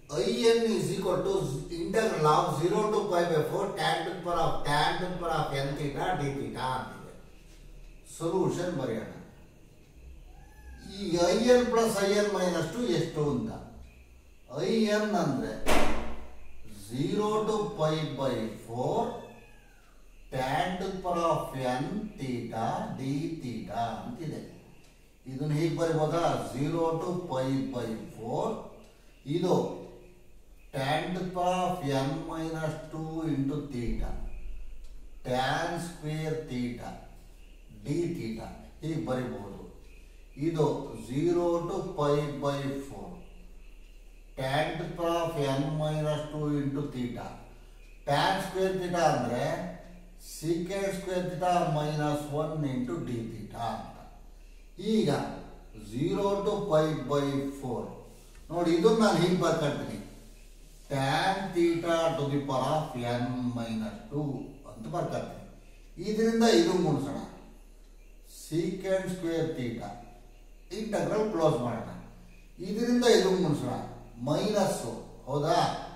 I n is equal to integral of zero to pi by four tan to per of n to per of N theta D theta ಅಂತಿದೆ solution ಬರೆಯೋಣ ಈ I n plus I n minus two ಎಷ್ಟು ಅಂತ I n ಅಂದರೆ zero to pi by four tan to per of N theta D theta ಅಂತಿದೆ ಇದನ್ನು ಹೀಗೆ ಬರಿಬೋದಾ zero to pi by four ಇದು tan to per of n minus two into theta tan square theta D theta ಹೀಗೆ ಬರಿಬಹುದು ಇದು zero to pi by four tan to per of n minus two into theta tan square theta ಅಂದರೆ secant square theta minus one into d theta ಅಂತ ಈಗ zero to pi by four ನೋಡಿ ಇದನ್ನು ನಾನು ಹೀಗೆ ಬರ್ಕೊಳ್ತೀನಿ tan theta to the power of n minus two ಅಂತ ಬರ್ಕೊಳ್ತೀನಿ ಇದರಿಂದ ಇದು ಮುಗಿಸೋಣ secant square theta integral close ಮಾಡೋಣ ಇದರಿಂದ ಇದು ಮುಗಿಸೋಣ ಮೈನಸ್ಸು ಹೌದಾ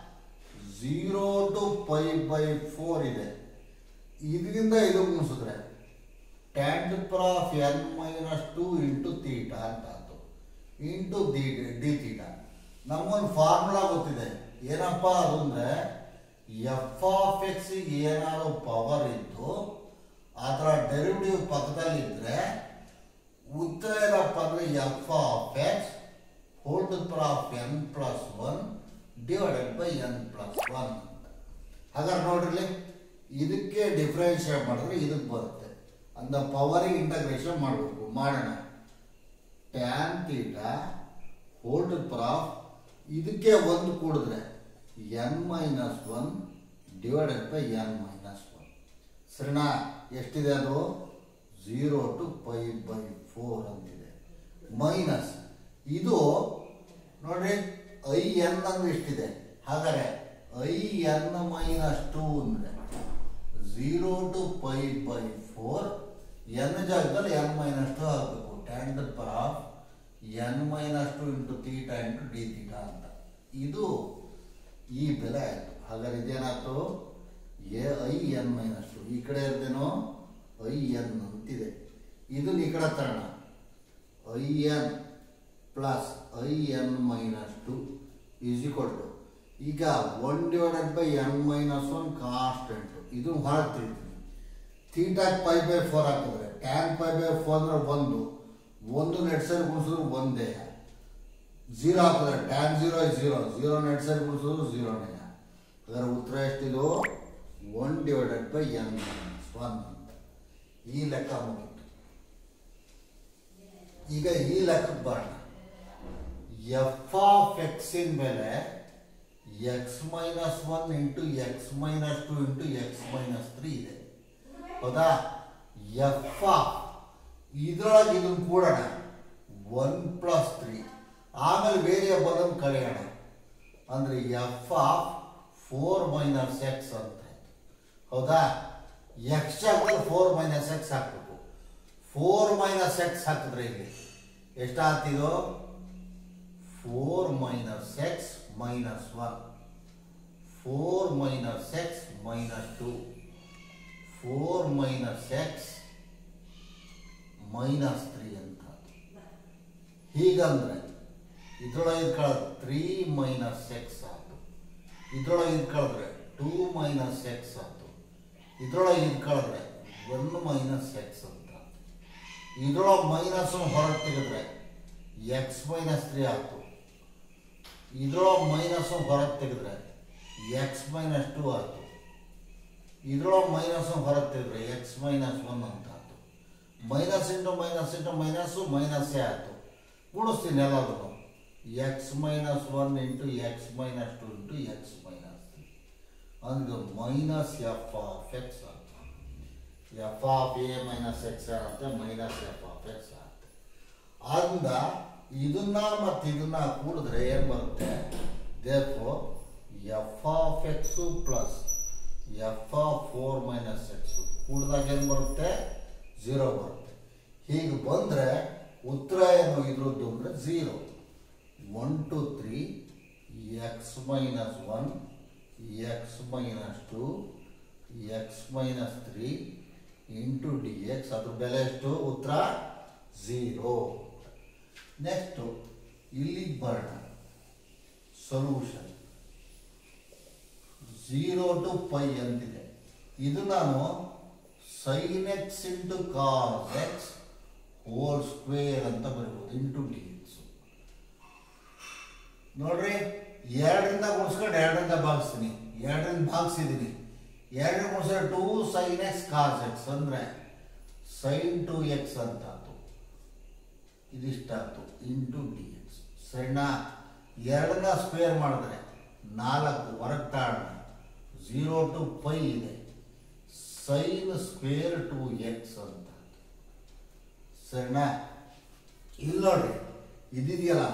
zero to pi by four ಇದೆ ಇದರಿಂದ ಇದು ಮುಗಿಸಿದ್ರೆ tan to per of n minus two into theta ಅಂತ ಆಯ್ತು ಇಂಟು ಡಿ ಡಿ ತೀಟಾ ನಮಗೊಂದು ಫಾರ್ಮುಲಾ ಗೊತ್ತಿದೆ ಏನಪ್ಪ ಅದು ಅಂದರೆ ಎಫ್ ಆಫ್ ಎಕ್ಸಿಗೆ ಏನಾದ್ರು ಪವರ್ ಇದ್ದು ಅದರ ಡೆರಿವಿಟಿವ್ ಪಕ್ಕದಲ್ಲಿದ್ದರೆ ಉತ್ತರ ಏನಪ್ಪ ಅಂದರೆ f of x whole to per of n plus one divided by n plus one ಅಂತ ಹಾಗಾದ್ರೆ ನೋಡ್ರಿ ಇದಕ್ಕೆ ಡಿಫ್ರೆನ್ಷಿಯೇಟ್ ಮಾಡಿದ್ರೆ ಇದಕ್ಕೆ ಬರುತ್ತೆ ಅಂದ ಪವರಿಗೆ ಇಂಟಗ್ರೇಷನ್ ಮಾಡಬೇಕು ಮಾಡೋಣ tan theta whole to per of ಇದಕ್ಕೆ ಒಂದು ಕೂಡಿದ್ರೆ n minus one divided by n minus one ಸರಿನಾ ಎಷ್ಟಿದೆ ಅದು zero to pi by four ಅಂತಿದೆ ಮೈನಸ್ ಇದು ನೋಡ್ರಿ ಐ ಎನ್ ಅಂದ್ರೆ ಎಷ್ಟಿದೆ ಹಾಗಾದ್ರೆ ಐ ಎನ್ ಮೈನಸ್ ಟು ಅಂದರೆ zero to pi by four n ಜಾಗದಲ್ಲಿ ಎನ್ ಮೈನಸ್ ಟು ಹಾಕಬೇಕು tan power of n minus two into theta into d theta ಅಂತ ಇದು ಈ ಬೆಲೆ ಆಯಿತು ಹಾಗಾದ್ರೆ ಇದೇನಾಯ್ತು ಎ ಐ ಎನ್ ಮೈನಸ್ ಟು ಈ ಕಡೆ ಇರ್ತೇನೋ ಐ ಎನ್ ಅಂತಿದೆ ಇದನ್ನ ಈ ಕಡೆ ತರೋಣ I n plus I n minus two is equal to ಈಗ one divided by n minus one constant ಇದು ಹೊರಗೆ ತಿಳಿತೀನಿ ಥೀಟಾಕ್ ಪೈ ಬೈ ಫೋರ್ ಹಾಕಿದ್ರೆ ಟ್ಯಾನ್ ಪೈ ಬೈ ಫೋರ್ ಅಂದ್ರೆ ಒಂದು ಒಂದು ನೆಟ್ ಸೈಡ್ ಗುಣಿಸಿದ್ರು ಒಂದೇ ಝೀರೋ ಹಾಕಿದ್ರೆ ಟ್ಯಾನ್ ಝೀರೋ ಝೀರೋ ಝೀರೋ ನೆಟ್ ಸೈಡ್ ಗುಣಿಸಿದ್ರು ಝೀರೋನೇ ಅದರ ಉತ್ತರ ಎಷ್ಟಿದು one divided by n minus one ಅಂತ ಈ ಲೆಕ್ಕ ಮುಗೀತು ಈಗ ಈ ಲೆಕ್ಕಕ್ಕೆ ಬರೋಣ ಎಫ್ ಆಫ್ ಎಕ್ಸಿನ ಬೆಲೆ x minus one into x minus two into x minus three ಇದೆ ಹೌದಾ ಎಫ್ ಆಫ್ ಇದ್ರೊಳಗೆ ಇದನ್ನು ಕೂಡೋಣ ಒನ್ ಪ್ಲಸ್ ತ್ರೀ ಆಮೇಲೆ ವೇರಿಯಬಲ್ ಅನ್ನು ಕಳೆಯೋಣ ಅಂದರೆ f of four minus x ಅಂತ ಹೌದಾ ಎಕ್ಸ್ ಜಾಗದಲ್ಲಿ ಫೋರ್ ಮೈನಸ್ ಎಕ್ಸ್ ಹಾಕಬೇಕು ಫೋರ್ ಮೈನಸ್ ಎಕ್ಸ್ ಹಾಕಿದ್ರೆ ಇಲ್ಲಿ ಎಷ್ಟಾಗ್ತಿದು four minus x minus one four minus x minus two four minus x minus three ಅಂತ ಹೀಗಂದ್ರೆ ಇದ್ರೊಳಗೆ ಇದು ಕಳೆದ್ರೆ ತ್ರೀ ಮೈನಸ್ ಎಕ್ಸ್ ಆಯ್ತು ಇದ್ರೊಳಗೆ ಇದು ಕಳೆದ್ರೆ ಟೂ ಮೈನಸ್ ಎಕ್ಸ್ ಆಯ್ತು ಇದ್ರೊಳಗೆ ಇದು ಕಳೆದ್ರೆ ಒನ್ ಮೈನಸ್ ಎಕ್ಸ್ ಅಂತ ಇದ್ರೊಳಗೆ ಮೈನಸ್ ಹೊರಗೆ ತೆಗೆದ್ರೆ ಎಕ್ಸ್ ಮೈನಸ್ ತ್ರೀ ಆಯ್ತು ಇದ್ರೊಳಗೆ ಮೈನಸ್ ಹೊರಗೆ ತೆಗೆದ್ರೆ ಎಕ್ಸ್ ಮೈನಸ್ ಟು ಆಯ್ತು ಇದ್ರೊಳಗೆ ಮೈನಸ್ ಹೊರಗೆ ತೆಗೆದ್ರೆ ಎಕ್ಸ್ ಮೈನಸ್ ಒನ್ ಅಂತ ಆಯ್ತು minus into minus into minus ಮೈನಸ್ಸೇ ಆಯಿತು ಕೂಡಿಸ್ತೀನಿ ಎಲ್ಲದನ್ನು x minus one into x minus two into x minus three ಅಂದ್ರೆ ಮೈನಸ್ ಎಫ್ ಆಫ್ ಎಕ್ಸ್ ಅಂತ f of a minus x ಆಗುತ್ತೆ ಮೈನಸ್ ಎಫ್ ಆಫ್ ಎಕ್ಸ್ ಆಗುತ್ತೆ ಆದ್ದರಿಂದ ಇದನ್ನ ಮತ್ತು ಇದನ್ನ ಕೂಡಿದ್ರೆ ಏನು ಬರುತ್ತೆ ದೇಫೋ f of x plus f of four minus x ಕೂಡಿದಾಗ ಏನು ಬರುತ್ತೆ ಝೀರೋ ಬರುತ್ತೆ ಹೀಗೆ ಬಂದರೆ ಉತ್ತರ ಏನು ಇದ್ರದ್ದು ಅಂದರೆ zero one two three x minus one x minus two x minus three into d x ಅದ್ರ ಬೆಲೆ ಎಷ್ಟು ಉತ್ತರ ಝೀರೋ ನೆಕ್ಸ್ಟು ಇಲ್ಲಿಗೆ ಬರೋಣ ಸೊಲ್ಯೂಷನ್ ಝೀರೋ ಟು ಪೈ ಅಂತಿದೆ ಇದು ನಾನು sine x into cos x whole square ಅಂತ ಬರೀಬೋದು ಇಂಟು ಡಿ ಎಕ್ಸ್ ನೋಡ್ರಿ ಎರಡರಿಂದ ಗುಣಿಸ್ಕೊಂಡು ಎರಡರಿಂದ ಭಾಗಿಸ್ತೀನಿ ಎರಡರಿಂದ ಭಾಗಿಸಿದ್ದೀನಿ ಎರಡರಿಂದ ಗುಣಿಸಿದ್ರೆ two sine x cos x ಅಂದರೆ ಸೈನ್ ಟು ಎಕ್ಸ್ ಅಂತ ಆಯ್ತು ಇದಿಷ್ಟಾಯ್ತು ಇಂಟು ಡಿ ಎಕ್ಸ್ ಸರಿನಾ ಎರಡನ್ನ ಸ್ಕ್ವೇರ್ ಮಾಡಿದ್ರೆ ನಾಲ್ಕು ಹೊರಗೆ ತಾಳೋಣ ಝೀರೋ ಟು ಪೈ ಇದೆ ಸೈನ್ ಸ್ಕ್ವೇರ್ ಟು ಎಕ್ಸ್ ಅಂತ ಸರಿನಾ ಇಲ್ಲಿ ನೋಡ್ರಿ ಇದಿದೆಯಲ್ಲ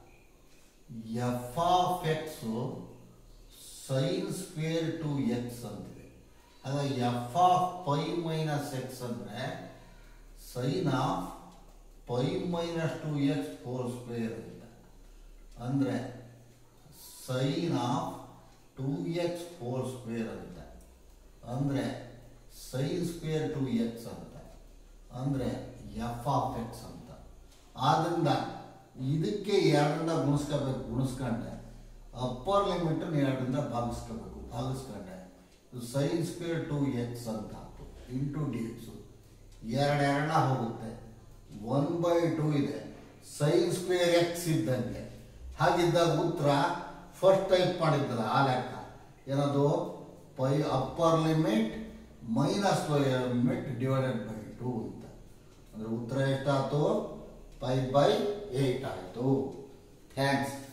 f of x sine square two x ಅಂತಿದೆ ಆಗ f of pi minus x ಅಂದರೆ sine of pi minus two x four square ಅಂತ ಅಂದರೆ sine of two x four square ಅಂತ ಅಂದರೆ ಸೈನ್ ಸ್ಕ್ವೇರ್ ಟು ಎಕ್ಸ್ ಅಂತ ಅಂದರೆ ಎಫ್ ಆಫ್ ಎಕ್ಸ್ ಅಂತ ಆದ್ದರಿಂದ ಇದಕ್ಕೆ ಎರಡರಿಂದ ಗುಣಿಸ್ಕೋಬೇಕು ಗುಣಿಸ್ಕೊಂಡೆ ಅಪ್ಪರ್ ಲಿಮಿಟ್ ಎರಡರಿಂದ ಭಾಗಿಸ್ಕೋಬೇಕು ಭಾಗಿಸ್ಕೊಂಡೆ ಸೈನ್ ಸ್ಕ್ವೇರ್ ಟು ಎಕ್ಸ್ ಅಂತ ಆಯ್ತು ಇಂಟು ಡಿ ಎಕ್ಸು ಎರಡು ಎರಡ ಹೋಗುತ್ತೆ ಒನ್ ಬೈ ಟೂ ಇದೆ ಸೈನ್ ಸ್ಕ್ವೇರ್ ಎಕ್ಸ್ ಇದ್ದಂಗೆ ಹಾಗಿದ್ದಾಗ ಉತ್ತರ ಫಸ್ಟ್ ಟೈಪ್ ಮಾಡಿದ್ದಲ್ಲ ಆ ಲೆಕ್ಕ ಏನದು pi upper limit minus lower limit divided by two ಅಂತ ಅಂದರೆ ಉತ್ತರ ಎಷ್ಟಾಯ್ತು ಫೈವ್ ಬೈ ಏಯ್ಟ್ ಆಯಿತು ಥ್ಯಾಂಕ್ಸ್